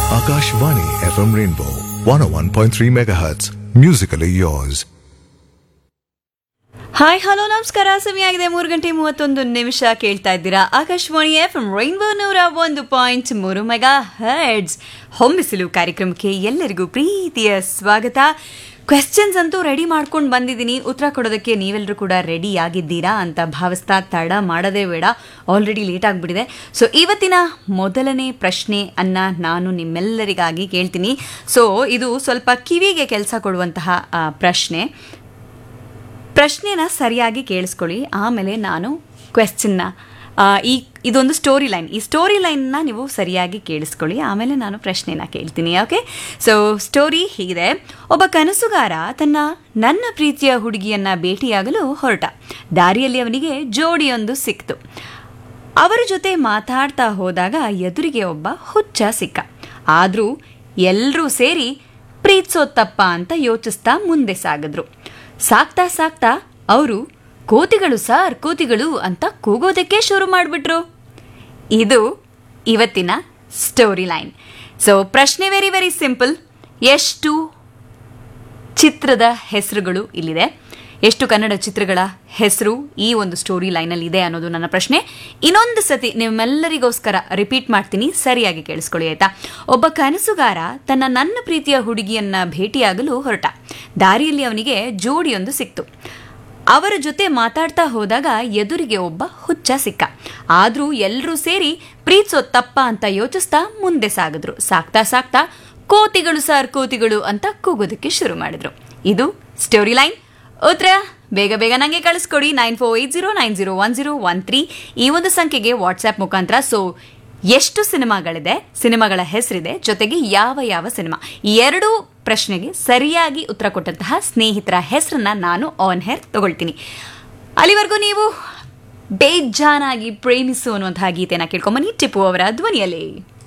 Akashvani FM Rainbow 101.3 MHz. Musically yours. Hi hello ನಮಸ್ಕಾರ ಸಮಯ ಆಗಿದೆ ಮೂರು ಗಂಟೆ ಮೂವತ್ತೊಂದು ನಿಮಿಷ ಕೇಳ್ತಾ ಇದ್ದೀರಾ ಆಕಾಶವಾಣಿ ಎಫ್ ಎಂ ರೈನ್ಬೋ ನೂರ ಒಂದು ಪಾಯಿಂಟ್ ಮೂರು ಮೆಗಾ ಹರ್ಡ್ಸ್ ಹೊಮ್ಮಿಸಿಲು ಕಾರ್ಯಕ್ರಮಕ್ಕೆ ಎಲ್ಲರಿಗೂ ಪ್ರೀತಿಯ ಸ್ವಾಗತ ಕ್ವೆಶ್ಚನ್ಸ್ ಅಂತೂ ರೆಡಿ ಮಾಡ್ಕೊಂಡು ಬಂದಿದ್ದೀನಿ ಉತ್ತರ ಕೊಡೋದಕ್ಕೆ ನೀವೆಲ್ಲರೂ ಕೂಡ ರೆಡಿ ಆಗಿದ್ದೀರಾ ಅಂತ ಭಾವಿಸ್ತಾ ತಡ ಮಾಡೋದೇ ಬೇಡ ಆಲ್ರೆಡಿ ಲೇಟ್ ಆಗಿಬಿಟ್ಟಿದೆ ಸೊ ಇವತ್ತಿನ ಮೊದಲನೇ ಪ್ರಶ್ನೆ ಅನ್ನ ನಾನು ನಿಮ್ಮೆಲ್ಲರಿಗಾಗಿ ಕೇಳ್ತೀನಿ ಸೊ ಇದು ಸ್ವಲ್ಪ ಕಿವಿಗೆ ಕೆಲಸ ಕೊಡುವಂತಹ ಆ, ಪ್ರಶ್ನೆ ಪ್ರಶ್ನೆನ ಸರಿಯಾಗಿ ಕೇಳಿಸ್ಕೊಳ್ಳಿ ಆಮೇಲೆ ನಾನು ಕ್ವೆಶ್ಚನ್ನ ಈ ಇದೊಂದು ಸ್ಟೋರಿ ಲೈನ್ ಈ ಸ್ಟೋರಿ ಲೈನ್ನ ನೀವು ಸರಿಯಾಗಿ ಕೇಳಿಸ್ಕೊಳ್ಳಿ ಆಮೇಲೆ ನಾನು ಪ್ರಶ್ನೆನ ಕೇಳ್ತೀನಿ ಓಕೆ ಸೊ ಸ್ಟೋರಿ ಹೀಗಿದೆ ಒಬ್ಬ ಕನಸುಗಾರ ತನ್ನ ನನ್ನ ಪ್ರೀತಿಯ ಹುಡುಗಿಯನ್ನ ಭೇಟಿಯಾಗಲು ಹೊರಟ ದಾರಿಯಲ್ಲಿ ಅವನಿಗೆ ಜೋಡಿಯೊಂದು ಸಿಕ್ತು ಅವರ ಜೊತೆ ಮಾತಾಡ್ತಾ ಹೋದಾಗ ಎದುರಿಗೆ ಒಬ್ಬ ಹುಚ್ಚ ಸಿಕ್ಕ ಆದರೂ ಎಲ್ಲರೂ ಸೇರಿ ಪ್ರೀತಿಸೋತ್ತಪ್ಪ ಅಂತ ಯೋಚಿಸ್ತಾ ಮುಂದೆ ಸಾಗಿದ್ರು ಸಾಕ್ತಾ ಸಾಕ್ತಾ ಅವರು ಕೋತಿಗಳು ಸಾರ್ ಕೋತಿಗಳು ಅಂತ ಕೂಗೋದಕ್ಕೆ ಶುರು ಮಾಡಿಬಿಟ್ರು ಇದು ಇವತ್ತಿನ ಸ್ಟೋರಿ ಲೈನ್ ಸೊ ಪ್ರಶ್ನೆ ವೆರಿ ವೆರಿ ಸಿಂಪಲ್ ಎಷ್ಟು ಚಿತ್ರದ ಹೆಸರುಗಳು ಇಲ್ಲಿದೆ ಎಷ್ಟು ಕನ್ನಡ ಚಿತ್ರಗಳ ಹೆಸರು ಈ ಒಂದು ಸ್ಟೋರಿ ಲೈನಲ್ಲಿ ಇದೆ ಅನ್ನೋದು ನನ್ನ ಪ್ರಶ್ನೆ ಇನ್ನೊಂದು ಸತಿ ನಿಮ್ಮೆಲ್ಲರಿಗೋಸ್ಕರ ರಿಪೀಟ್ ಮಾಡ್ತೀನಿ ಸರಿಯಾಗಿ ಕೇಳಿಸ್ಕೊಳ್ಳಿ ಆಯ್ತಾ ಒಬ್ಬ ಕನಸುಗಾರ ತನ್ನ ನನ್ನ ಪ್ರೀತಿಯ ಹುಡುಗಿಯನ್ನ ಭೇಟಿಯಾಗಲು ಹೊರಟ ದಾರಿಯಲ್ಲಿ ಅವನಿಗೆ ಜೋಡಿಯೊಂದು ಸಿಕ್ತು ಅವರ ಜೊತೆ ಮಾತಾಡ್ತಾ ಹೋದಾಗ ಎದುರಿಗೆ ಒಬ್ಬ ಹುಚ್ಚ ಸಿಕ್ಕ ಆದ್ರೂ ಎಲ್ಲರೂ ಸೇರಿ ಪ್ರೀತಿಸೋ ತಪ್ಪ ಅಂತ ಯೋಚಿಸ್ತಾ ಮುಂದೆ ಸಾಗಿದ್ರು ಸಾಕ್ತಾ ಸಾಕ್ತಾ ಕೋತಿಗಳು ಸಾರ್ ಕೋತಿಗಳು ಅಂತ ಕೂಗೋದಕ್ಕೆ ಶುರು ಮಾಡಿದ್ರು ಇದು ಸ್ಟೋರಿ ಲೈನ್ ಉತ್ತರ ಬೇಗ ಬೇಗ ನನಗೆ ಕಳಿಸ್ಕೊಡಿ nine four eight zero nine zero one zero one three ಈ ಒಂದು ಸಂಖ್ಯೆಗೆ ವಾಟ್ಸ್ಆ್ಯಪ್ ಮುಖಾಂತರ ಸೊ ಎಷ್ಟು ಸಿನಿಮಾಗಳಿದೆ ಸಿನಿಮಾಗಳ ಹೆಸರಿದೆ ಜೊತೆಗೆ ಯಾವ ಯಾವ ಸಿನಿಮಾ ಈ ಎರಡೂ ಪ್ರಶ್ನೆಗೆ ಸರಿಯಾಗಿ ಉತ್ತರ ಕೊಟ್ಟಂತಹ ಸ್ನೇಹಿತರ ಹೆಸರನ್ನ ನಾನು ಆನ್ ಹೇರ್ ತಗೊಳ್ತೀನಿ ಅಲ್ಲಿವರೆಗೂ ನೀವು ಬೇಜಾನಾಗಿ ಪ್ರೇಮಿಸು ಅನ್ನುವಂತಹ ಗೀತೆನ ಕೇಳ್ಕೊಂಬನ್ನಿ ಟಿಪ್ಪು ಅವರ ಧ್ವನಿಯಲ್ಲಿ